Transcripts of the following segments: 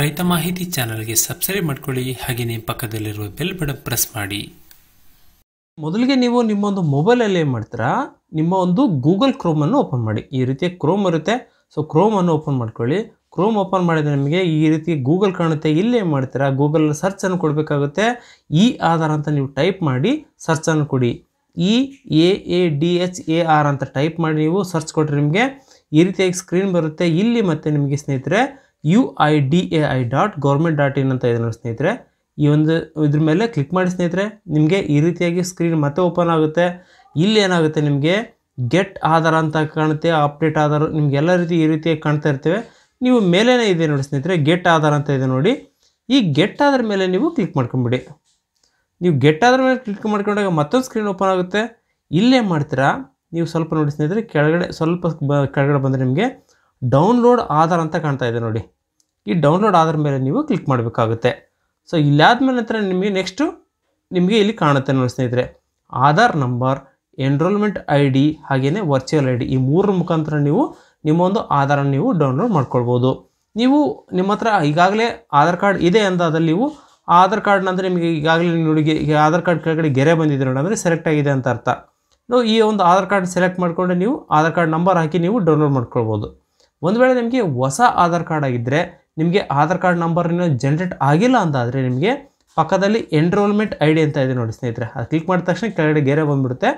ರೈತ ಮಾಹಿತಿ ಚಾನಲ್ಗೆ ಸಬ್ಸ್ಕ್ರೈಬ್ ಮಾಡ್ಕೊಳ್ಳಿ ಹಾಗೆಯೇ ಪಕ್ಕದಲ್ಲಿರುವ ಬೆಲ್ ಬಟನ್ ಪ್ರೆಸ್ ಮಾಡಿ ಮೊದಲಿಗೆ ನೀವು ನಿಮ್ಮೊಂದು ಮೊಬೈಲಲ್ಲಿ ಏನು ಮಾಡ್ತೀರಾ ನಿಮ್ಮ ಒಂದು ಗೂಗಲ್ ಕ್ರೋಮನ್ನು ಓಪನ್ ಮಾಡಿ ಈ ರೀತಿಯ ಕ್ರೋಮ್ ಇರುತ್ತೆ ಸೊ ಕ್ರೋಮನ್ನು ಓಪನ್ ಮಾಡ್ಕೊಳ್ಳಿ ಕ್ರೋಮ್ ಓಪನ್ ಮಾಡಿದರೆ ನಿಮಗೆ ಈ ರೀತಿ ಗೂಗಲ್ ಕಾಣುತ್ತೆ ಇಲ್ಲಿ ಏನು ಮಾಡ್ತೀರಾ ಗೂಗಲ್ ಸರ್ಚನ್ನು ಕೊಡಬೇಕಾಗುತ್ತೆ ಇ ಆಧಾರ್ ಅಂತ ನೀವು ಟೈಪ್ ಮಾಡಿ ಸರ್ಚನ್ನು ಕೊಡಿ E A A D H A R ಅಂತ ಟೈಪ್ ಮಾಡಿ ನೀವು ಸರ್ಚ್ ಕೊಟ್ಟರೆ ನಿಮಗೆ ಈ ರೀತಿಯಾಗಿ ಸ್ಕ್ರೀನ್ ಬರುತ್ತೆ ಇಲ್ಲಿ ಮತ್ತೆ ನಿಮಗೆ ಸ್ನೇಹಿತರೆ U I D A I dot government dot in ಅಂತ ಇದೆ ನೋಡಿ ಸ್ನೇಹಿತರೆ ಈ ಒಂದು ಇದ್ರ ಮೇಲೆ ಕ್ಲಿಕ್ ಮಾಡಿ ಸ್ನೇಹಿತರೆ ನಿಮಗೆ ಈ ರೀತಿಯಾಗಿ ಸ್ಕ್ರೀನ್ ಮತ್ತೆ ಓಪನ್ ಆಗುತ್ತೆ ಇಲ್ಲಿ ಏನಾಗುತ್ತೆ ನಿಮಗೆ ಗೆಟ್ ಆಧಾರ್ ಅಂತ ಕಾಣುತ್ತೆ ಅಪ್ಡೇಟ್ ಆಧಾರ್ ನಿಮ್ಗೆ ಎಲ್ಲ ರೀತಿ ಈ ರೀತಿಯಾಗಿ ಕಾಣ್ತಾ ಇರ್ತೇವೆ ನೀವು ಮೇಲೇನೇ ಇದೆ ನೋಡಿ ಸ್ನೇಹಿತರೆ ಗೆಟ್ ಆಧಾರ್ ಅಂತ ಇದೆ ನೋಡಿ ಈ ಗೆಟ್ ಆಧಾರ್ ಮೇಲೆ ನೀವು ಕ್ಲಿಕ್ ಮಾಡ್ಕೊಂಬಿಡಿ ನೀವು ಗೆಟ್ ಆಧಾರ್ ಮೇಲೆ ಕ್ಲಿಕ್ ಮಾಡ್ಕೊಂಡಾಗ ಮತ್ತೊಂದು ಸ್ಕ್ರೀನ್ ಓಪನ್ ಆಗುತ್ತೆ ಇಲ್ಲೇ ಮಾಡ್ತೀರಾ ನೀವು ಸ್ವಲ್ಪ ನೋಡಿ ಸ್ನೇಹಿತರೆ ಕೆಳಗಡೆ ಸ್ವಲ್ಪ ಬ ಕೆಳಗಡೆ ಬಂದರೆ ನಿಮಗೆ ಡೌನ್ಲೋಡ್ ಆಧಾರ್ ಅಂತ ಕಾಣ್ತಾ ಇದೆ ನೋಡಿ ಈ ಡೌನ್ಲೋಡ್ ಆಧಾರ್ ಮೇಲೆ ನೀವು ಕ್ಲಿಕ್ ಮಾಡಬೇಕಾಗುತ್ತೆ ಸೊ ಇಲ್ಲಾದ್ಮೇಲೆ ನಂತರ ನಿಮಗೆ ನೆಕ್ಸ್ಟು ನಿಮಗೆ ಇಲ್ಲಿ ಕಾಣುತ್ತೆ ನೋಡಿ ಸ್ನೇಹಿತರೆ Aadhaar number enrolment I D ಹಾಗೆಯೇ ವರ್ಚುವಲ್ ಐ ಡಿ ಈ ಮೂರರ ಮುಖಾಂತರ ನೀವು ನಿಮ್ಮ ಒಂದು ಆಧಾರ ನೀವು ಡೌನ್ಲೋಡ್ ಮಾಡ್ಕೊಳ್ಬೋದು ನೀವು ನಿಮ್ಮ ಹತ್ರ ಈಗಾಗಲೇ ಆಧಾರ್ ಕಾರ್ಡ್ ಇದೆ ಅಂದಾದಲ್ಲಿ ನೀವು ಆಧಾರ್ ಕಾರ್ಡ್ ನಂತರ ನಿಮಗೆ ಈಗಾಗಲೇ ನೋಡಿ ಈಗ ಆಧಾರ್ ಕಾರ್ಡ್ ಕೆಳಗಡೆ ಗೆರೆ ಬಂದಿದೆ ನೋಡಿ ಅಂದರೆ ಸೆಲೆಕ್ಟ್ ಆಗಿದೆ ಅಂತ ಅರ್ಥ ನೀವು ಈ ಒಂದು ಆಧಾರ್ ಕಾರ್ಡ್ ಸೆಲೆಕ್ಟ್ ಮಾಡಿಕೊಂಡು ನೀವು ಆಧಾರ್ ಕಾರ್ಡ್ ನಂಬರ್ ಹಾಕಿ ನೀವು ಡೌನ್ಲೋಡ್ ಮಾಡ್ಕೊಳ್ಬೋದು ಒಂದು ವೇಳೆ ನಿಮಗೆ ಹೊಸ ಆಧಾರ್ ಕಾರ್ಡ್ ಆಗಿದ್ದರೆ ನಿಮಗೆ ಆಧಾರ್ ಕಾರ್ಡ್ ನಂಬರ್ ಇನ್ನೂ ಜನ್ರೇಟ್ ಆಗಿಲ್ಲ ಅಂತಾದರೆ ನಿಮಗೆ ಪಕ್ಕದಲ್ಲಿ ಎನ್ರೋಲ್ಮೆಂಟ್ ಐ ಡಿ ಅಂತ ಇದೆ ನೋಡಿ ಸ್ನೇಹಿತರೆ ಅದು ಕ್ಲಿಕ್ ಮಾಡಿದ ತಕ್ಷಣ ಕೆಳಗಡೆ ಗೆರೆ ಬಂದುಬಿಡುತ್ತೆ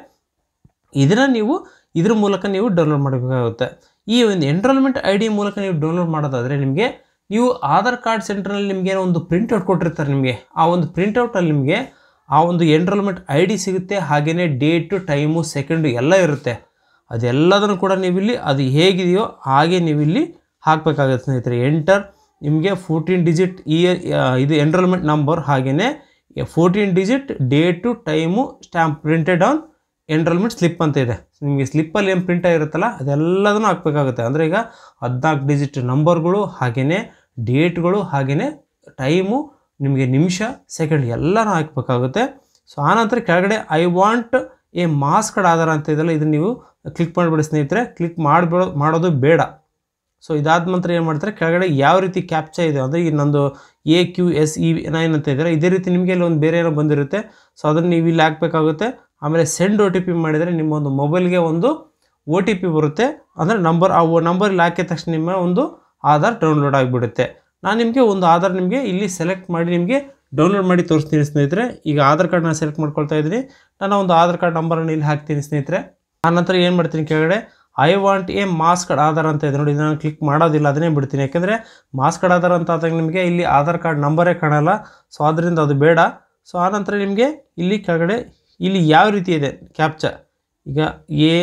ಇದನ್ನು ನೀವು ಇದ್ರ ಮೂಲಕ ನೀವು ಡೌನ್ಲೋಡ್ ಮಾಡಬೇಕಾಗುತ್ತೆ ಈ ಒಂದು ಎನ್ರೋಲ್ಮೆಂಟ್ ಐ ಡಿ ಮೂಲಕ ನೀವು ಡೌನ್ಲೋಡ್ ಮಾಡೋದಾದರೆ ನಿಮಗೆ ನೀವು ಆಧಾರ್ ಕಾರ್ಡ್ ಸೆಂಟ್ರಲ್ಲಿ ನಿಮಗೆ ಒಂದು ಪ್ರಿಂಟ್ಔಟ್ ಕೊಟ್ಟಿರ್ತಾರೆ ನಿಮಗೆ ಆ ಒಂದು ಪ್ರಿಂಟ್ಔಟಲ್ಲಿ ನಿಮಗೆ ಆ ಒಂದು ಎನ್ರೋಲ್ಮೆಂಟ್ ಐ ಡಿ ಸಿಗುತ್ತೆ ಹಾಗೆಯೇ ಡೇಟು ಟೈಮು ಸೆಕೆಂಡು ಎಲ್ಲ ಇರುತ್ತೆ ಅದೆಲ್ಲದನ್ನು ಕೂಡ ನೀವಿಲ್ಲಿ ಅದು ಹೇಗಿದೆಯೋ ಹಾಗೆ ನೀವಿಲ್ಲಿ ಹಾಕಬೇಕಾಗುತ್ತೆ ಸ್ನೇಹಿತರೆ ಎಂಟರ್ ನಿಮಗೆ ಫೋರ್ಟೀನ್ ಡಿಜಿಟ್ ಇಯರ್ ಇದು ಎನ್ರೋಲ್ಮೆಂಟ್ ನಂಬರ್ ಹಾಗೆಯೇ fourteen digit date time stamp printed on enrolment slip ಅಂತ ಇದೆ ನಿಮಗೆ ಸ್ಲಿಪ್ಪಲ್ಲಿ ಏನು ಪ್ರಿಂಟ್ ಆಗಿರುತ್ತಲ್ಲ ಅದೆಲ್ಲದನ್ನು ಹಾಕಬೇಕಾಗುತ್ತೆ ಅಂದರೆ ಈಗ ಹದಿನಾಲ್ಕು ಡಿಜಿಟ್ ನಂಬರ್ಗಳು ಹಾಗೆಯೇ ಡೇಟ್ಗಳು ಹಾಗೆಯೇ ಟೈಮು ನಿಮಗೆ ನಿಮಿಷ ಸೆಕೆಂಡ್ ಎಲ್ಲನೂ ಹಾಕಬೇಕಾಗುತ್ತೆ ಸೊ ಆನಂತರ ಕೆಳಗಡೆ I want a masked Aadhaar ಅಂತ ಇದೆಯಲ್ಲ ಇದನ್ನು ನೀವು ಕ್ಲಿಕ್ ಮಾಡಿಬಿಡಿ ಸ್ನೇಹಿತರೆ ಕ್ಲಿಕ್ ಮಾಡಿಬಿಡೋ ಮಾಡೋದು ಬೇಡ ಸೊ ಇದಾದ ನಂತರ ಏನು ಮಾಡ್ತಾರೆ ಕೆಳಗಡೆ ಯಾವ ರೀತಿ ಕ್ಯಾಪ್ಚಾ ಇದೆ ಅಂದರೆ ಈಗ ನಂದು A Q S E nine ಅಂತ ಇದ್ದಾರೆ ಇದೇ ರೀತಿ ನಿಮಗೆ ಇಲ್ಲಿ ಒಂದು ಬೇರೆ ಏನೋ ಬಂದಿರುತ್ತೆ ಸೊ ಅದನ್ನು ನೀವು ಇಲ್ಲಿ ಹಾಕಬೇಕಾಗುತ್ತೆ ಆಮೇಲೆ ಸೆಂಡ್ ಒ ಟಿ ಪಿ ಮಾಡಿದರೆ ನಿಮ್ಮ ಒಂದು ಮೊಬೈಲ್ಗೆ ಒಂದು ಒ ಟಿ ಪಿ ಬರುತ್ತೆ ಅಂದರೆ ನಂಬರ್ ಆ ನಂಬರ್ ಇಲ್ಲಿ ಹಾಕಿದ ತಕ್ಷಣ ನಿಮ್ಮ ಒಂದು ಆಧಾರ್ ಡೌನ್ಲೋಡ್ ಆಗಿಬಿಡುತ್ತೆ ನಾನು ನಿಮಗೆ ಒಂದು ಆಧಾರ್ ನಿಮಗೆ ಇಲ್ಲಿ ಸೆಲೆಕ್ಟ್ ಮಾಡಿ ನಿಮಗೆ ಡೌನ್ಲೋಡ್ ಮಾಡಿ ತೋರಿಸ್ತೀನಿ ಸ್ನೇಹಿತರೆ ಈಗ ಆಧಾರ್ ಕಾರ್ಡ್ ನಾನು ಸೆಲೆಕ್ಟ್ ಮಾಡ್ಕೊಳ್ತಾ ಇದ್ದೀನಿ ನಾನು ಒಂದು ಆಧಾರ್ ಕಾರ್ಡ್ ನಂಬರನ್ನು ಇಲ್ಲಿ ಹಾಕ್ತೀನಿ ಸ್ನೇಹಿತರೆ ಆನಂತರ ಏನು ಮಾಡ್ತೀನಿ ಕೆಳಗಡೆ I want a masked Aadhaar ಅಂತ ಇದೆ ನೋಡಿ ನಾನು ಕ್ಲಿಕ್ ಮಾಡೋದಿಲ್ಲ ಅದನ್ನೇ ಬಿಡ್ತೀನಿ ಯಾಕೆಂದರೆ ಮಾಸ್ ಕಾರ್ಡ್ ಆಧಾರ್ ಅಂತ ಆದಾಗ ನಿಮಗೆ ಇಲ್ಲಿ ಆಧಾರ್ ಕಾರ್ಡ್ ನಂಬರೇ ಕಾಣಲ್ಲ ಸೊ ಆದ್ದರಿಂದ ಅದು ಬೇಡ ಸೊ ಆನಂತರ ನಿಮಗೆ ಇಲ್ಲಿ ಕೆಳಗಡೆ ಇಲ್ಲಿ ಯಾವ ರೀತಿ ಇದೆ ಕ್ಯಾಪ್ಚ ಈಗ ಎ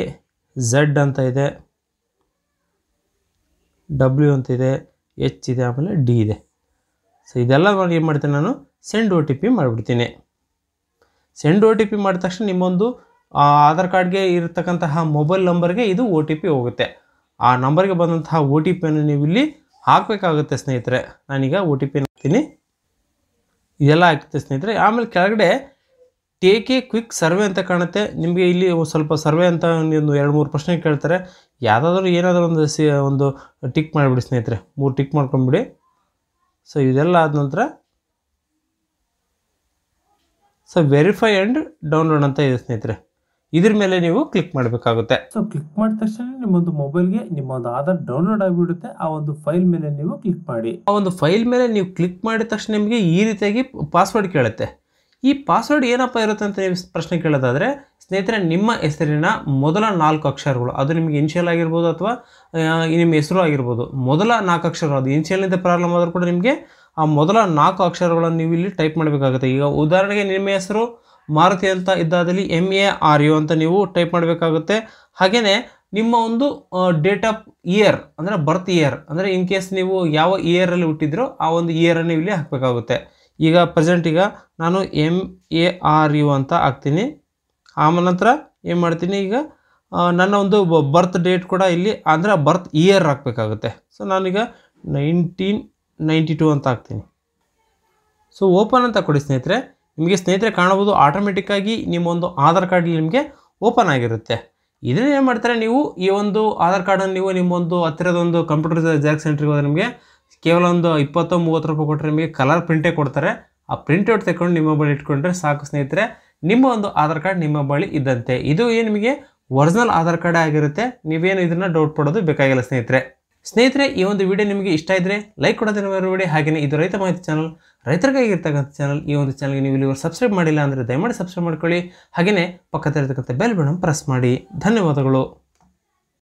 ಝಡ್ ಅಂತ ಇದೆ ಡಬ್ಲ್ಯೂ ಅಂತ ಇದೆ ಎಚ್ ಇದೆ ಆಮೇಲೆ ಡಿ ಇದೆ ಸೊ ಇದೆಲ್ಲ ಮಾಡಿ ಏನು ಮಾಡ್ತೀನಿ ನಾನು ಸೆಂಡ್ ಒ ಟಿ ಪಿ ಮಾಡಿಬಿಡ್ತೀನಿ ಸೆಂಡ್ ಒ ಟಿ ಪಿ ಮಾಡಿದ ತಕ್ಷಣ ನಿಮ್ಮೊಂದು ಆ ಆಧಾರ್ ಕಾರ್ಡ್ಗೆ ಇರತಕ್ಕಂತಹ ಮೊಬೈಲ್ ನಂಬರ್ಗೆ ಇದು ಒ ಟಿ ಪಿ ಹೋಗುತ್ತೆ ಆ ನಂಬರ್ಗೆ ಬಂದಂತಹ ಒ ಟಿ ಪಿಯನ್ನು ನೀವು ಇಲ್ಲಿ ಹಾಕಬೇಕಾಗುತ್ತೆ ಸ್ನೇಹಿತರೆ ನಾನೀಗ ಒ ಟಿ ಪಿನ ಹಾಕ್ತೀನಿ ಇದೆಲ್ಲ ಹಾಕ್ತೆ ಸ್ನೇಹಿತರೆ ಆಮೇಲೆ ಕೆಳಗಡೆ ಟೇಕ್ ಎ ಕ್ವಿಕ್ ಸರ್ವೆ ಅಂತ ಕಾಣುತ್ತೆ ನಿಮಗೆ ಇಲ್ಲಿ ಒಂದು ಸ್ವಲ್ಪ ಸರ್ವೆ ಅಂತ ಒಂದು ಎರಡು ಮೂರು ಪ್ರಶ್ನೆ ಕೇಳ್ತಾರೆ ಯಾವುದಾದ್ರೂ ಏನಾದರೂ ಒಂದು ಸಿ ಒಂದು ಟಿಕ್ ಮಾಡಿಬಿಡಿ ಸ್ನೇಹಿತರೆ ಮೂರು ಟಿಕ್ ಮಾಡ್ಕೊಂಬಿಡಿ ಸೊ ಇದೆಲ್ಲ ಆದ ನಂತರ ಸೊ ವೆರಿಫೈ ಆ್ಯಂಡ್ ಡೌನ್ಲೋಡ್ ಅಂತ ಇದೆ ಸ್ನೇಹಿತರೆ ಇದ್ರ ಮೇಲೆ ನೀವು ಕ್ಲಿಕ್ ಮಾಡಬೇಕಾಗುತ್ತೆ ಸೊ ಕ್ಲಿಕ್ ಮಾಡಿದ ತಕ್ಷಣ ನಿಮ್ಮೊಂದು ಮೊಬೈಲ್ಗೆ ನಿಮ್ಮ ಒಂದು ಆಧಾರ್ ಡೌನ್ಲೋಡ್ ಆಗಿಬಿಡುತ್ತೆ ಆ ಒಂದು ಫೈಲ್ ಮೇಲೆ ನೀವು ಕ್ಲಿಕ್ ಮಾಡಿ ಆ ಒಂದು ಫೈಲ್ ಮೇಲೆ ನೀವು ಕ್ಲಿಕ್ ಮಾಡಿದ ತಕ್ಷಣ ನಿಮಗೆ ಈ ರೀತಿಯಾಗಿ ಪಾಸ್ವರ್ಡ್ ಕೇಳುತ್ತೆ ಈ ಪಾಸ್ವರ್ಡ್ ಏನಪ್ಪ ಇರುತ್ತೆ ಅಂತ ನೀವು ಪ್ರಶ್ನೆ ಕೇಳೋದಾದರೆ ಸ್ನೇಹಿತರೆ ನಿಮ್ಮ ಹೆಸರಿನ ಮೊದಲ ನಾಲ್ಕು ಅಕ್ಷರಗಳು ಅದು ನಿಮಗೆ ಇನ್ಷಿಯಲ್ ಆಗಿರ್ಬೋದು ಅಥವಾ ನಿಮ್ಮ ಹೆಸರು ಆಗಿರ್ಬೋದು ಮೊದಲ ನಾಲ್ಕು ಅಕ್ಷರಗಳು ಅದು ಇನ್ಷಿಯಲ್ನಿಂದ ಪ್ರಾಬ್ಲಮ್ ಆದರೂ ಕೂಡ ನಿಮಗೆ ಆ ಮೊದಲ ನಾಲ್ಕು ಅಕ್ಷರಗಳನ್ನು ನೀವು ಇಲ್ಲಿ ಟೈಪ್ ಮಾಡಬೇಕಾಗುತ್ತೆ ಈಗ ಉದಾಹರಣೆಗೆ ನಿಮ್ಮ ಹೆಸರು ಮಾರುತಿ ಅಂತ ಇದ್ದಾದಲ್ಲಿ ಎಮ್ ಎ ಆರ್ ಯು ಅಂತ ನೀವು ಟೈಪ್ ಮಾಡಬೇಕಾಗುತ್ತೆ ಹಾಗೆಯೇ ನಿಮ್ಮ ಒಂದು ಡೇಟ್ ಆಫ್ ಇಯರ್ ಅಂದರೆ ಬರ್ತ್ ಇಯರ್ ಅಂದರೆ ಇನ್ ಕೇಸ್ ನೀವು ಯಾವ ಇಯರಲ್ಲಿ ಹುಟ್ಟಿದ್ರೋ ಆ ಒಂದು ಇಯರನ್ನು ಇಲ್ಲಿ ಹಾಕಬೇಕಾಗುತ್ತೆ ಈಗ ಪ್ರೆಸೆಂಟ್ ಈಗ ನಾನು ಎಮ್ ಎ ಆರ್ ಯು ಅಂತ ಹಾಕ್ತೀನಿ ಆಮೇಲೆ ನಂತರ ಏನು ಮಾಡ್ತೀನಿ ಈಗ ನನ್ನ ಒಂದು ಬರ್ತ್ ಡೇಟ್ ಕೂಡ ಇಲ್ಲಿ ಅಂದರೆ ಬರ್ತ್ ಇಯರ್ ಹಾಕಬೇಕಾಗುತ್ತೆ ಸೊ ನಾನೀಗ ನೈನ್ಟೀನ್ ನೈಂಟಿ ಟು ಅಂತ ಹಾಕ್ತೀನಿ ಸೊ ಓಪನ್ ಅಂತ ಕೊಡಿ ಸ್ನೇಹಿತರೆ ನಿಮಗೆ ಸ್ನೇಹಿತರೆ ಕಾಣಬಹುದು ಆಟೋಮೆಟಿಕ್ಕಾಗಿ ನಿಮ್ಮೊಂದು ಆಧಾರ್ ಕಾರ್ಡ್ ನಿಮಗೆ ಓಪನ್ ಆಗಿರುತ್ತೆ ಇದನ್ನ ಏನು ಮಾಡ್ತಾರೆ ನೀವು ಈ ಒಂದು ಆಧಾರ್ ಕಾರ್ಡನ್ನು ನೀವು ನಿಮ್ಮೊಂದು ಹತ್ತಿರದ ಒಂದು ಕಂಪ್ಯೂಟರ್ ಜೆರಾಕ್ಸ್ ಸೆಂಟ್ರಿಗೆ ಹೋದರೆ ನಿಮಗೆ ಕೇವಲ ಒಂದು ಇಪ್ಪತ್ತು ಮೂವತ್ತು ರೂಪಾಯಿ ಕೊಟ್ಟರೆ ನಿಮಗೆ ಕಲರ್ ಪ್ರಿಂಟೇ ಕೊಡ್ತಾರೆ ಆ ಪ್ರಿಂಟ್ಔಟ್ ತಗೊಂಡು ನಿಮ್ಮ ಬಳಿ ಇಟ್ಕೊಂಡ್ರೆ ಸಾಕು ಸ್ನೇಹಿತರೆ ನಿಮ್ಮ ಒಂದು ಆಧಾರ್ ಕಾರ್ಡ್ ನಿಮ್ಮ ಬಳಿ ಇದ್ದಂತೆ ಇದು ಏನು ನಿಮಗೆ ಒರಿಜಿನಲ್ ಆಧಾರ್ ಕಾರ್ಡ್ ಆಗಿರುತ್ತೆ ನೀವೇನು ಇದನ್ನು ಡೌಟ್ ಪಡೋದು ಬೇಕಾಗಿಲ್ಲ ಸ್ನೇಹಿತರೆ ಸ್ನೇಹಿತರೆ ಈ ಒಂದು ವಿಡಿಯೋ ನಿಮಗೆ ಇಷ್ಟ ಇದ್ದರೆ ಲೈಕ್ ಕೊಡೋದನ್ನ ಮರಿಬೇಡಿ ಹಾಗೆಯೇ ಇದು ರೈತ ಮಾಹಿತಿ ಚಾನಲ್ ರೈತರಿಗಾಗಿ ಇರ್ತಕ್ಕಂಥ ಚಾನಲ್ ಈ ಒಂದು ಚಾನಲ್ಗೆ ನೀವು ಇಲ್ಲಿ ಸಬ್ಸ್ಕ್ರೈಬ್ ಮಾಡಿಲ್ಲ ಅಂದರೆ ದಯಮಾಡಿ ಸಬ್ಸ್ಕ್ರೈಬ್ ಮಾಡ್ಕೊಳ್ಳಿ ಹಾಗೆಯೇ ಪಕ್ಕದಲ್ಲಿರ್ತಕ್ಕಂಥ ಬೆಲ್ ಬಟನ್ ಪ್ರೆಸ್ ಮಾಡಿ ಧನ್ಯವಾದಗಳು